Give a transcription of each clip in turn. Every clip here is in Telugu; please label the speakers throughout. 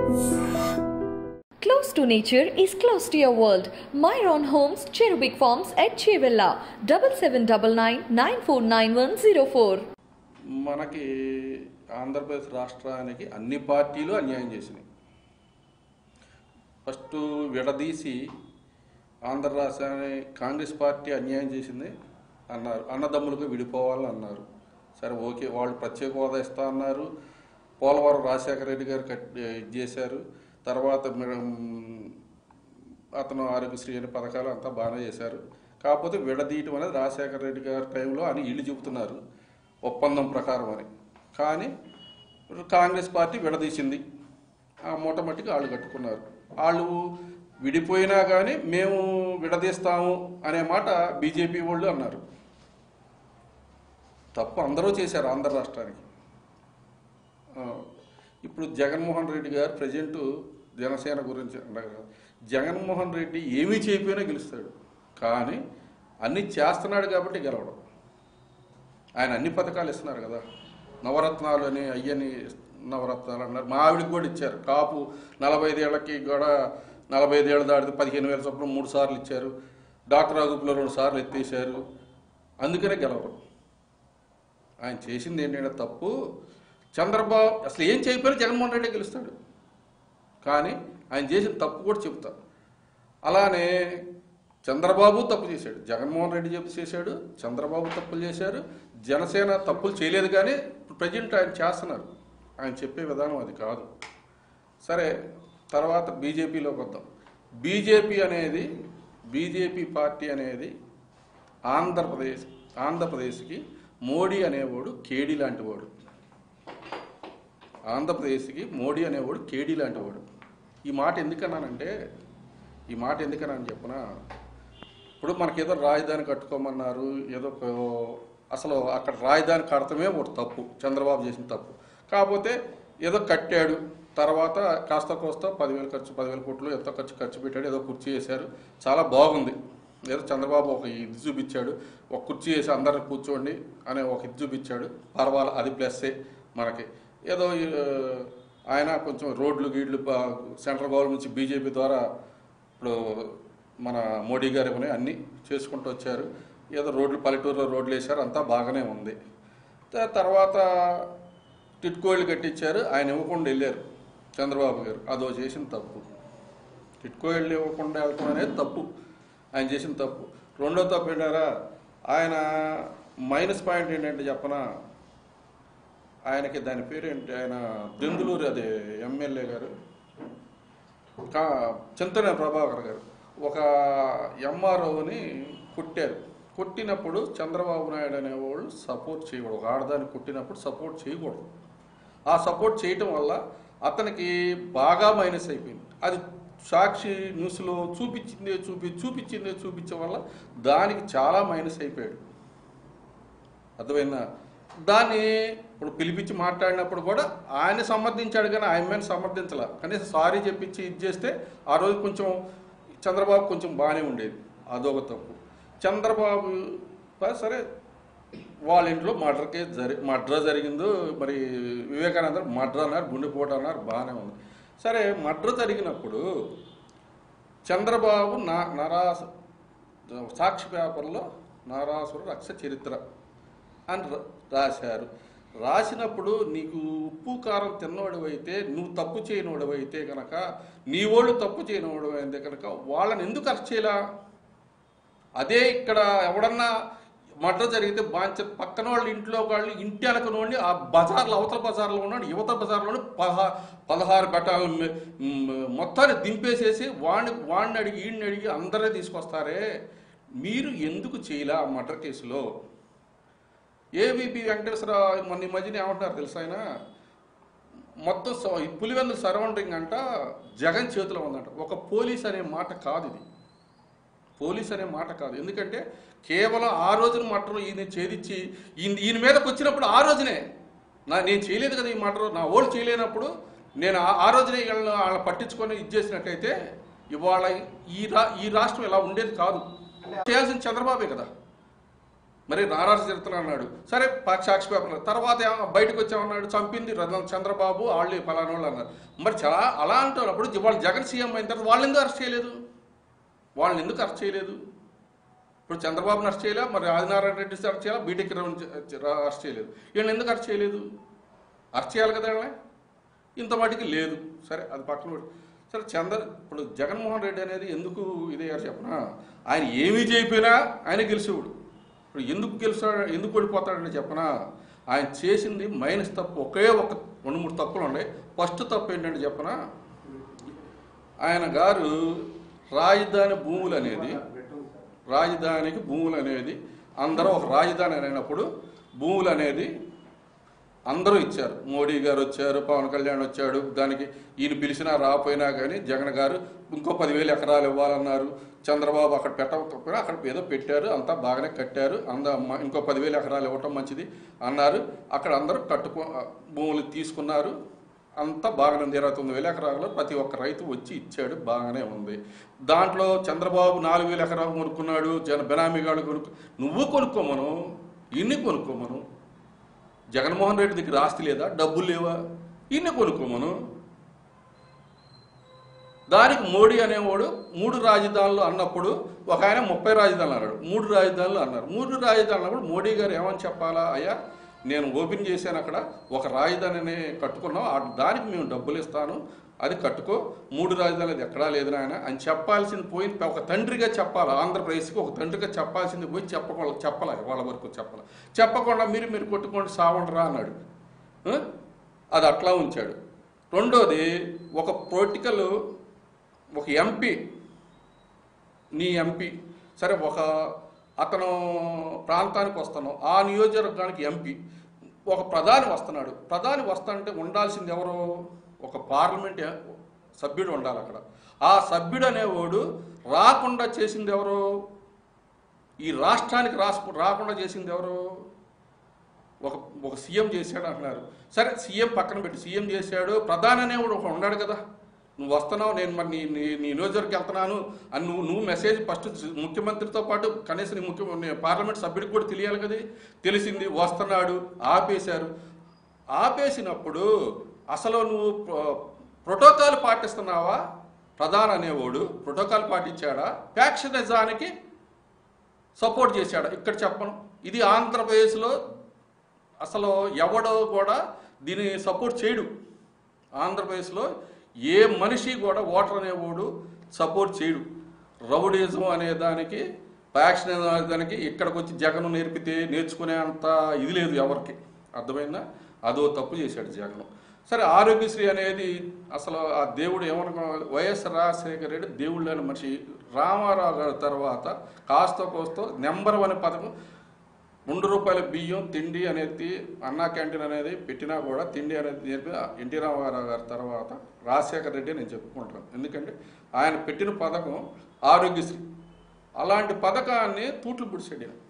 Speaker 1: Close to nature is close to your world. Myron Homes, Cherubic Farms at Chevilla, 7799
Speaker 2: మనకి ఆంధ్రప్రదేశ్ రాష్ట్రానికి అన్ని పార్టీలు అన్యాయం చేసినాయి ఫస్ట్ విడదీసి ఆంధ్ర రాష్ట్రాన్ని కాంగ్రెస్ పార్టీ అన్యాయం చేసింది అన్నారు అన్నదమ్ములుగా విడిపోవాలని అన్నారు సరే ఓకే వాళ్ళు ప్రత్యేక హోదా ఇస్తా అన్నారు పోలవరం రాజశేఖర రెడ్డి గారు కట్ ఇది చేశారు తర్వాత మీరు, మ్, అతను ఆరోగ్యశ్రీ అనే పథకాలు అంతా బాగానే చేశారు కాకపోతే విడదీయటం అనేది రాజశేఖర రెడ్డి గారి టైంలో అని వీళ్ళు చెబుతున్నారు ఒప్పందం ప్రకారం అని కానీ కాంగ్రెస్ పార్టీ విడదీసింది ఆ మూటమట్టికి వాళ్ళు కట్టుకున్నారు వాళ్ళు విడిపోయినా కానీ మేము విడదీస్తాము అనే మాట బీజేపీ వాళ్ళు అన్నారు తప్పు అందరూ చేశారు ఆంధ్ర రాష్ట్రానికి ఆ, ఇప్పుడు జగన్మోహన్ రెడ్డి గారు ప్రజెంట్ జనసేన గురించి అంటారు జగన్మోహన్ రెడ్డి ఏమీ చేయకపోయినా గెలుస్తాడు కానీ అన్నీ చేస్తున్నాడు కాబట్టి గెలవడం ఆయన అన్ని పథకాలు ఇస్తున్నారు కదా నవరత్నాలు అని అయ్యని నవరత్నాలు అన్నారు మా ఆవిడకి కూడా ఇచ్చారు కాపు నలభై ఐదేళ్లకి కూడా నలభై ఐదేళ్ళు దాటితే పదిహేను వేల చొప్పున మూడు సార్లు ఇచ్చారు డాక్టర్ అగుపులో రెండు సార్లు ఎత్తేసారు అందుకనే గెలవరు ఆయన చేసింది ఏంటంటే తప్పు చంద్రబాబు అసలు ఏం చేయకపోయినా జగన్మోహన్ రెడ్డి గెలుస్తాడు కానీ ఆయన చేసిన తప్పు కూడా చెప్తా అలానే చంద్రబాబు తప్పు చేశాడు జగన్మోహన్ రెడ్డి చెప్పు చేశాడు చంద్రబాబు తప్పులు చేశారు జనసేన తప్పులు చేయలేదు కానీ ప్రజెంట్ ఆయన చేస్తున్నారు ఆయన చెప్పే విధానం అది కాదు సరే తర్వాత బీజేపీలోకి వద్దాం బీజేపీ అనేది బీజేపీ పార్టీ అనేది ఆంధ్రప్రదేశ్ ఆంధ్రప్రదేశ్కి మోడీ అనేవాడు కేడీ లాంటి వాడు ఆంధ్రప్రదేశ్కి మోడీ అనేవాడు కేడీ లాంటి వాడు ఈ మాట ఎందుకన్నానంటే ఈ మాట ఎందుకన్నాను చెప్పనా ఇప్పుడు మనకేదో రాజధాని కట్టుకోమన్నారు ఏదో ఒక- అసలు అక్కడ రాజధాని కడతమే ఒకటి తప్పు చంద్రబాబు చేసిన తప్పు కాకపోతే ఏదో కట్టాడు తర్వాత కాస్త కోస్త పదివేలు ఖర్చు పదివేల కోట్లు ఎంతో ఖర్చు ఖర్చు పెట్టాడు ఏదో కుర్చీ వేశారు చాలా బాగుంది ఏదో చంద్రబాబు ఒక ఇది చూపించాడు ఒక కుర్చీ వేసి అందరిని కూర్చోండి అనే ఒక ఇది చూపించాడు పర్వాలేదు అది ప్లస్సే మనకి ఏదో ఆ, ఆయన కొంచెం రోడ్లు గీడ్లు ప- సెంట్రల్ గవర్నమెంట్ నుంచి బీజేపీ ద్వారా ఇప్పుడు మన మోడీ గారు ఇవన్నీ అన్నీ చేసుకుంటూ వచ్చారు ఏదో రోడ్లు పల్లెటూరులో రోడ్లు వేశారు అంతా బాగానే ఉంది త- తర్వాత టిట్కోళ్ళు కట్టించారు ఆయన ఇవ్వకుండా వెళ్ళారు చంద్రబాబు గారు అదో చేసిన తప్పు టిట్కోళ్ళు ఇవ్వకుండా వెళ్తాం అనేది తప్పు ఆయన చేసిన తప్పు రెండో తప్పు ఏంటారా ఆయన మైనస్ పాయింట్ ఏంటంటే చెప్పనా ఆయనకి దాని పేరు ఏంటి ఆయన దెందులూరు అదే ఎమ్మెల్యే గారు కా చింతన ప్రభాకర్ గారు ఒక ఎంఆర్ఓని కొట్టారు కొట్టినప్పుడు చంద్రబాబు నాయుడు అనేవాళ్ళు సపోర్ట్ చేయకూడదు ఒక ఆడదాన్ని కొట్టినప్పుడు సపోర్ట్ చేయకూడదు ఆ సపోర్ట్ చేయటం వల్ల అతనికి బాగా మైనస్ అయిపోయింది అది సాక్షి న్యూస్లో చూపించిందే చూపి చూపించిందే చూపించడం వల్ల దానికి చాలా మైనస్ అయిపోయాడు అర్థమైందా దాన్ని ఇప్పుడు పిలిపించి మాట్లాడినప్పుడు కూడా ఆయన సమర్థించాడు కానీ ఆయన మీద సమర్థించాల కనీసం సారీ చెప్పించి ఇది చేస్తే ఆ రోజు కొంచెం చంద్రబాబు కొంచెం బాగానే ఉండేది అదొక తప్పు చంద్రబాబు బా- సరే వాళ్ళ ఇంట్లో మర్డర్ కేసు జరి మర్డర్ జరిగిందో మరి వివేకానంద మర్డర్ అన్నారు గుండెపోటు అన్నారు బాగానే ఉంది సరే మర్డర్ జరిగినప్పుడు చంద్రబాబు నా నరాస సాక్షి పేపర్లో నారాసుర రక్ష చరిత్ర అని ర- రాశారు రాసినప్పుడు నీకు ఉప్పు కారం తిన్నవాడు అయితే నువ్వు తప్పు చేయనివాడు అయితే కనుక నీ వాళ్ళు తప్పు చేయనివాడు అయితే కనుక వాళ్ళని ఎందుకు అరెస్ట్ చేయలా అదే ఇక్కడ ఎవడన్నా మర్డర్ జరిగితే బాంచ పక్కన వాళ్ళ ఇంట్లో వాళ్ళు ఇంటి వెనకనోండి ఆ బజార్లో అవతల బజార్లో ఉన్నాడు యువతల బజార్లో పదహా పదహారు బట్టాలు మొత్తాన్ని దింపేసేసి వాడిని వాడిని అడిగి ఈడిని అడిగి అందరే తీసుకొస్తారే మీరు ఎందుకు చేయలే ఆ మర్డర్ కేసులో ఏబీపీ వెంకటేశ్వరరావు మొన్న ఈ మధ్యన ఏమంటున్నారు తెలుసా ఆయన మొత్తం స- ఈ పులివెందుల సరౌండింగ్ అంట జగన్ చేతిలో ఉందంట ఒక పోలీస్ అనే మాట కాదు ఇది పోలీస్ అనే మాట కాదు ఎందుకంటే కేవలం ఆ రోజున మటర్ ఈయన ఛేదించి ఈయన ఈయన మీదకి వచ్చినప్పుడు ఆ రోజునే నా నేను చేయలేదు కదా ఈ మటర్ నా ఓళ్ళు చేయలేనప్పుడు నేను ఆ- ఆ రోజునే వీళ్ళని వాళ్ళని పట్టించుకొని ఇది చేసినట్టయితే ఇవాళ ఈ రా ఈ రాష్ట్రం ఇలా ఉండేది కాదు చేయాల్సిన చంద్రబాబే కదా మరి నారాజు చరిత్ర అన్నాడు సరే పా- సాక్షి పేపర్ తర్వాత ఏమ- బయటకు వచ్చామన్నాడు చంపింది రతన్ చంద్రబాబు వాళ్ళు ఫలానా వాళ్ళు అన్నారు మరి చాలా అలా అంటున్నప్పుడు వాళ్ళు జగన్ సీఎం అయిన తర్వాత వాళ్ళు ఎందుకు అరెస్ట్ చేయలేదు వాళ్ళని ఎందుకు అరెస్ట్ చేయలేదు ఇప్పుడు చంద్రబాబుని అరెస్ట్ చేయలే మరి ఆదినారాయణ రెడ్డి అరెస్ట్ చేయాలా బీటెక్ అరెస్ట్ చేయలేదు వీళ్ళని ఎందుకు అరెస్ట్ చేయలేదు అరెస్ట్ చేయాలి కదా వీళ్ళని ఇంత మటుకు లేదు సరే అది పక్కన పెట్టు. సరే చంద్ర ఇప్పుడు జగన్మోహన్ రెడ్డి అనేది ఎందుకు ఇదయ్యారు చెప్పనా ఆయన ఏమీ చేయకపోయినా ఆయన గెలిచేవాడు ఇప్పుడు ఎందుకు గెలుస్తాడు ఎందుకు ఓడిపోతాడని చెప్పనా ఆయన చేసింది మైనస్ తప్పు ఒకే ఒక రెండు మూడు తప్పులు ఉన్నాయి ఫస్ట్ తప్పు ఏంటంటే చెప్పనా ఆయన గారు రాజధాని భూములు అనేది రాజధానికి భూములు అనేది అందరూ ఒక రాజధాని అయినప్పుడు భూములు అనేది అందరూ ఇచ్చారు మోడీ గారు వచ్చారు పవన్ కళ్యాణ్ వచ్చాడు దానికి ఈయన పిలిచినా రాపోయినా కానీ జగన్ గారు ఇంకో పదివేలు ఎకరాలు ఇవ్వాలన్నారు చంద్రబాబు అక్కడ పెట్టకపోయినా అక్కడ ఏదో పెట్టారు అంతా బాగానే కట్టారు అంద మ- ఇంకో పదివేలు ఎకరాలు ఇవ్వటం మంచిది అన్నారు అక్కడ అందరూ కట్టుకో భూములు తీసుకున్నారు అంతా బాగానే ఉంది ఇరవై తొమ్మిది వేల ఎకరాలు ప్రతి ఒక్క రైతు వచ్చి ఇచ్చాడు బాగానే ఉంది దాంట్లో చంద్రబాబు నాలుగు వేల ఎకరాలు కొనుక్కున్నాడు జన బెనామీగాడు కొనుక్కు నువ్వు కొనుక్కోమను ఇన్ని కొనుక్కోమను జగన్మోహన్ రెడ్డి దగ్గర ఆస్తి లేదా డబ్బులు లేవా ఇన్ని కొనుక్కోమను దానికి మోడీ అనేవాడు మూడు రాజధానులు అన్నప్పుడు ఒక ఆయన ముప్పై రాజధానులు అన్నాడు మూడు రాజధానులు అన్నారు మూడు రాజధానులు అన్నప్పుడు మోడీ గారు ఏమని చెప్పాలా అయ్యా నేను ఓపెన్ చేశాను అక్కడ ఒక రాజధానిని కట్టుకున్నాం ఆ దానికి మేము డబ్బులు ఇస్తాను అది కట్టుకో మూడు రాజధానులు అది ఎక్కడా లేదు నాయన అని చెప్పాల్సింది పోయి ఒక తండ్రిగా చెప్పాలి ఆంధ్రప్రదేశ్కి ఒక తండ్రిగా చెప్పాల్సింది పోయి చెప్పకుండా చెప్పలే వాళ్ళ వరకు చెప్పాలి చెప్పకుండా మీరు మీరు కొట్టుకోండి సావండి అన్నాడు ఆ? అది అట్లా ఉంచాడు రెండోది ఒక పొలిటికల్ ఒక ఎంపీ నీ ఎంపీ సరే ఒక అతను ప్రాంతానికి వస్తాను ఆ నియోజకవర్గానికి ఎంపీ ఒక ప్రధాని వస్తున్నాడు ప్రధాని వస్తానంటే ఉండాల్సింది ఎవరు ఒక పార్లమెంట్ ఎ- సభ్యుడు ఉండాలి అక్కడ ఆ సభ్యుడు అనేవాడు రాకుండా చేసింది ఎవరు ఈ రాష్ట్రానికి రాసు రాకుండా చేసింది ఎవరు ఒక ఒక సీఎం చేశాడు అంటున్నారు సరే సీఎం పక్కన పెట్టి సీఎం చేశాడు ప్రధాని అనేవాడు ఒక ఉన్నాడు కదా నువ్వు వస్తున్నావు నేను మరి నీ నీ నీ నియోజకవర్గం వెళ్తున్నాను అని నువ్వు నువ్వు మెసేజ్ ఫస్ట్ ముఖ్యమంత్రితో పాటు కనీసం నీ ముఖ్య నీ పార్లమెంట్ సభ్యుడికి కూడా తెలియాలి కదా తెలిసింది వస్తున్నాడు ఆపేశారు ఆపేసినప్పుడు అసలు నువ్వు ప్రో- ప్రోటోకాల్ పాటిస్తున్నావా ప్రధాని అనేవాడు ప్రోటోకాల్ పాటించాడా ఫ్యాక్షనిజానికి సపోర్ట్ చేశాడు ఇక్కడ చెప్పను ఇది ఆంధ్రప్రదేశ్లో అసలు ఎవడో కూడా దీన్ని సపోర్ట్ చేయడు ఆంధ్రప్రదేశ్లో ఏ మనిషి కూడా ఓటర్ అనేవాడు సపోర్ట్ చేయడు రౌడీజం అనే దానికి ఫ్యాక్షన్ అనే దానికి ఇక్కడికి వచ్చి జగన్ నేర్పితే నేర్చుకునే అంత ఇది లేదు ఎవరికి అర్థమైందా అదో తప్పు చేశాడు జగన్ సరే ఆరోగ్యశ్రీ అనేది అసలు ఆ దేవుడు ఏమనుకో వైఎస్ రాజశేఖర రెడ్డి దేవుళ్ళు అనే మనిషి రామారావు గారి తర్వాత కాస్త కోస్తో నెంబర్ వన్ పథకం రెండు రూపాయల బియ్యం తిండి అనేది అన్నా క్యాంటీన్ అనేది పెట్టినా కూడా తిండి అనేది నేర్పి ఎన్టీ రామారావు గారి తర్వాత రాజశేఖర రెడ్డి నేను చెప్పుకుంటాను ఎందుకంటే ఆయన పెట్టిన పథకం ఆరోగ్యశ్రీ అలాంటి పథకాన్ని తూట్లు పుడిచాడు ఈయన.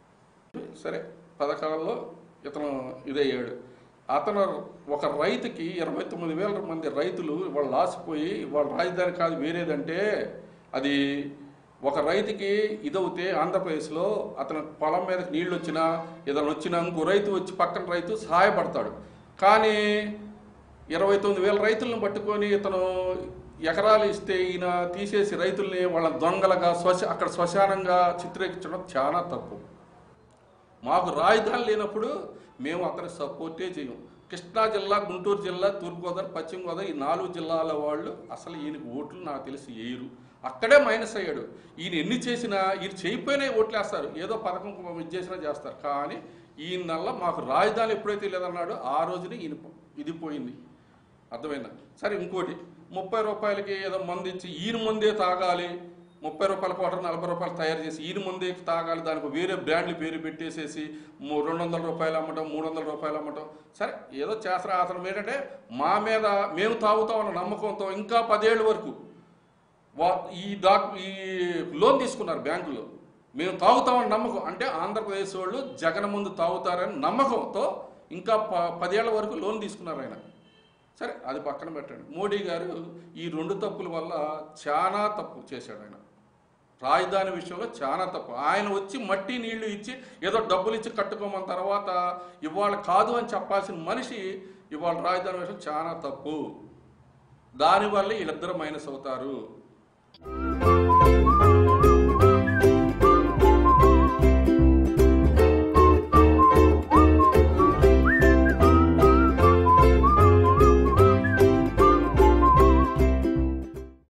Speaker 2: సరే పథకాల్లో ఇతను ఇదయ్యాడు అతను ఒక రైతుకి ఇరవై తొమ్మిది వేల మంది రైతులు వాళ్ళు లాసిపోయి వాళ్ళ రాజధాని కాదు వేరేదంటే అది ఒక రైతుకి ఇదవుతే ఆంధ్రప్రదేశ్లో అతని పొలం మీద నీళ్ళు వచ్చినా ఏదైనా వచ్చినా ఇంకో రైతు వచ్చి పక్కన రైతు సహాయపడతాడు కానీ ఇరవై తొమ్మిది వేల రైతులను పట్టుకొని ఇతను ఎకరాలు ఇస్తే ఈయన తీసేసి రైతుల్ని వాళ్ళ దొంగలుగా శ్వశ అక్కడ శ్మశానంగా చిత్రీకరించడం చాలా తప్పు మాకు రాజధాని లేనప్పుడు మేము అతని సపోర్టే చేయం కృష్ణా జిల్లా గుంటూరు జిల్లా తూర్పుగోదావరి పశ్చిమ గోదావరి ఈ నాలుగు జిల్లాల వాళ్ళు అసలు ఈయనకి ఓట్లు నాకు తెలిసి వేయరు అక్కడే మైనస్ అయ్యాడు ఈయన ఎన్ని చేసినా ఈయన చేయిపోయినా ఓట్లు వేస్తారు ఏదో పథకం ఇది చేసినా చేస్తారు కానీ ఈయన వల్ల మాకు రాజధాని ఎప్పుడైతే లేదన్నాడో ఆ రోజునే ఈయన ఇది పోయింది అర్థమైందా సరే ఇంకోటి ముప్పై రూపాయలకి ఏదో మందు ఇచ్చి ఈయన ముందే తాగాలి ముప్పై రూపాయల కోటర్ నలభై రూపాయలు తయారు చేసి ఈయన ముందే తాగాలి దానికి వేరే బ్రాండ్లు పేరు పెట్టేసేసి మూ- రెండు వందల రూపాయలు అమ్మటం మూడు వందల రూపాయలు అమ్మటం సరే ఏదో చేస్తారు అతను ఏంటంటే మా మీద మేము తాగుతామన్న నమ్మకంతో ఇంకా పదేళ్ళ వరకు వా ఈ డాక్ ఈ లోన్ తీసుకున్నారు బ్యాంకులో మేము తాగుతామని నమ్మకం అంటే ఆంధ్రప్రదేశ్ వాళ్ళు జగన్ ముందు తాగుతారని నమ్మకంతో ఇంకా ప పదేళ్ల వరకు లోన్ తీసుకున్నారు ఆయన సరే అది పక్కన పెట్టండి మోడీ గారు ఈ రెండు తప్పుల వల్ల చాలా తప్పు చేశాడు ఆయన రాజధాని విషయంలో చాలా తప్పు ఆయన వచ్చి మట్టి నీళ్లు ఇచ్చి ఏదో డబ్బులు ఇచ్చి కట్టుకోమన్న తర్వాత ఇవాళ కాదు అని చెప్పాల్సిన మనిషి ఇవాళ రాజధాని విషయం చాలా తప్పు దానివల్ల వీళ్ళిద్దరు మైనస్ అవుతారు